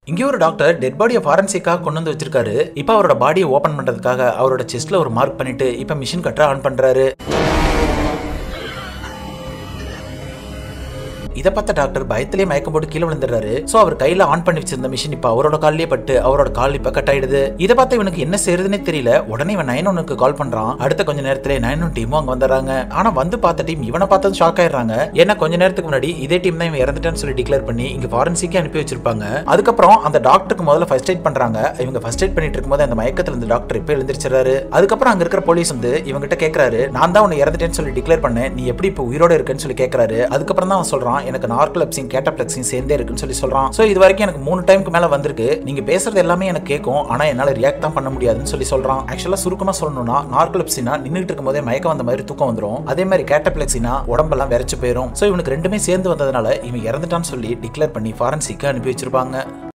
இங்கே ஒரு doctor dead பாடியை ஃபாரன்சிக்காக கொண்டு வந்து வச்சிருக்காரு இப்போ அவரோட பாடியை ஓபன் பண்றதுக்காக அவரோட செஸ்ட்ல ஒரு மார்க் பண்ணிட்டு இப்போ மிஷின் கட்டரை ஆன் பண்றாரு இதை பார்த்த டாக்டர் பயத்திலே மயக்கம் போட்டு கீழே விழுந்துடுறாரு சோ அவர் கையில ஆன் பண்ணி வச்சிருந்த மிஷின் இப்ப அவரோட கால்லயே பட்டு அவரோட கால் இப்ப கட் ஆயிடுது இதை பார்த்து இவனுக்கு என்ன செய்யறதுனே தெரியல உடனே இவன் நைன் ஒனுக்கு கால் பண்றான் அடுத்த கொஞ்ச நேரத்திலே நைன் ஒன் டீமும் அங்க வந்துடுறாங்க ஆனா வந்து பார்த்த டீம் இவனை பார்த்ததும் ஷாக் ஆயிடுறாங்க ஏன்னா கொஞ்ச நேரத்துக்கு முன்னாடி இதே டீம் தான் இவன் இறந்துட்டான்னு சொல்லி டிக்ளேர் பண்ணி இங்க ஃபாரன்சிக்கே அனுப்பி வச்சிருப்பாங்க அதுக்கப்புறம் அந்த டாக்டருக்கு முதல்ல ஃபர்ஸ்ட் எய்ட் பண்றாங்க இவங்க ஃபர்ஸ்ட் எய்ட் பண்ணிட்டு இருக்கும்போது அந்த மயக்கத்துல இருந்த டாக்டர் இப்ப எழுந்திருச்சாரு அதுக்கப்புறம் அங்க இருக்கிற போலீஸ் வந்து இவங்கிட்ட கேக்குறாரு நான் தான் உன்னை இறந்துட்டேன்னு சொல்லி டிக்ளேர் பண்ணேன் நீ எப்படி இப்போ உயிரோட இருக்கேன்னு சொல்லி கேக்குறாரு அதுக்கப்புறம் தான் அவன் சொல்றான் எனக்கு நார்கலப்சிங் கேட்டப்ளெக்சிங் சேர்ந்தே இருக்குன்னு சொல்லி சொல்றான் சோ இது வரைக்கும் எனக்கு மூணு டைமுக்கு மேல வந்திருக்கு நீங்க பேசுறது எல்லாமே எனக்கு கேட்கும் ஆனா என்னால ரியாக்ட் தான் பண்ண முடியாதுன்னு சொல்லி சொல்றான் ஆக்சுவலா சுருக்கமா சொல்லணும்னா நார்கலப்சினா நின்னுட்டு இருக்கும் போதே மயக்கம் வந்த மாதிரி தூக்கம் வந்துரும் அதே மாதிரி கேட்டப்ளெக்சினா உடம்பெல்லாம் விரைச்சு போயிரும் சோ இவனுக்கு ரெண்டுமே சேர்ந்து வந்ததுனால இவன் இறந்துட்டான்னு சொல்லி டிக்ளேர் பண்ணி ஃபாரன்சிக்கு அனுப்பி வச்சிருப்பாங்க